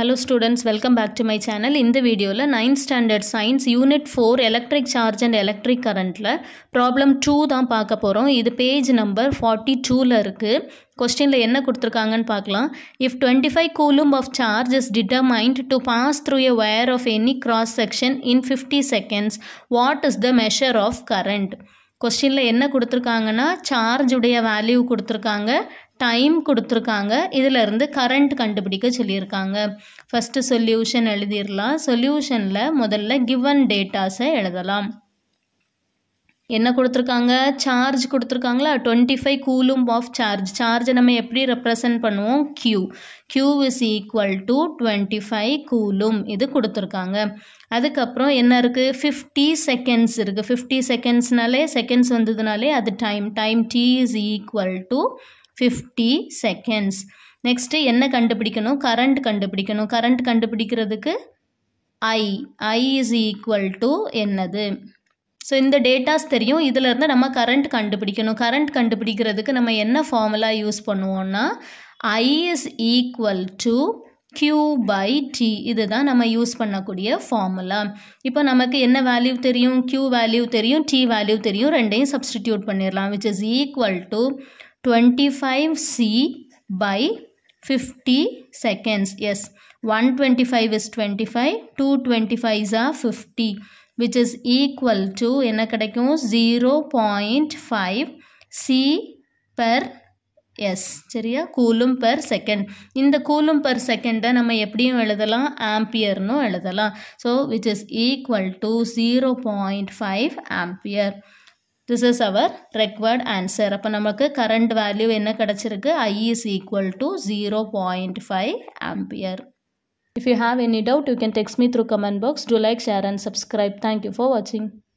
Hello students welcome back to my channel இந்த வீடியோவில் ninth standard science unit four electric charge and electric கரண்ட்டில் problem two தான் பார்க்க போகிறோம் இது பேஜ் நம்பர் ஃபார்ட்டி டூவில் இருக்குது கொஸ்டினில் என்ன கொடுத்துருக்காங்கன்னு பார்க்கலாம் if twenty five coulomb of charge is determined to pass through a wire of any cross section in fifty seconds what is the measure of current கொஸ்டினில் என்ன கொடுத்துருக்காங்கன்னா சார்ஜ் உடைய வேல்யூ கொடுத்துருக்காங்க டைம் கொடுத்துருக்காங்க இதிலிருந்து கரண்ட் கண்டுபிடிக்க சொல்லியிருக்காங்க ஃபஸ்ட்டு சொல்யூஷன் எழுதிடலாம் சொல்யூஷனில் முதல்ல கிவன் டேட்டாஸை எழுதலாம் என்ன கொடுத்துருக்காங்க சார்ஜ் கொடுத்துருக்காங்களா twenty five coulomb of charge சார்ஜை நம்ம எப்படி ரெப்ரசன்ட் பண்ணுவோம் Q Q is equal to twenty five coulomb இது கொடுத்துருக்காங்க அதுக்கப்புறம் என்ன இருக்குது ஃபிஃப்டி செகண்ட்ஸ் இருக்குது ஃபிஃப்டி செகண்ட்ஸ்னாலே செகண்ட்ஸ் வந்ததுனாலே அது time time T is equal to fifty seconds next என்ன கண்டுபிடிக்கணும் கரண்ட் கண்டுபிடிக்கணும் கரண்ட் கண்டுபிடிக்கிறதுக்கு I I is equal to என்னது ஸோ இந்த டேட்டாஸ் தெரியும் இதிலேருந்து நம்ம கரண்ட் கண்டுபிடிக்கணும் கரண்ட் கண்டுபிடிக்கிறதுக்கு நம்ம என்ன ஃபார்முலா யூஸ் பண்ணுவோம்னா I is equal to Q by T இதுதான் நம்ம யூஸ் பண்ணக்கூடிய ஃபார்முலா இப்போ நமக்கு என்ன வேல்யூ தெரியும் க்யூ வேல்யூ தெரியும் டி வேல்யூ தெரியும் ரெண்டையும் சப்ஸ்டிடியூட் பண்ணிடலாம் which is equal to twenty five C by fifty seconds S one twenty five is twenty five two twenty fives are fifty which is equal to என்ன கிடைக்கும் zero point five C per S சரியா coulomb per second இந்த coulomb per செகண்டை நம்ம எப்படியும் எழுதலாம் ஆம்பியர்னும் எழுதலாம் so which is equal to zero point five ampere this is our required answer அப்போ நமக்கு கரண்ட் வேல்யூ என்ன கிடச்சிருக்கு I is equal to zero point five ampere If you have any doubt, you can text me through comment box. Do like, share and subscribe. Thank you for watching.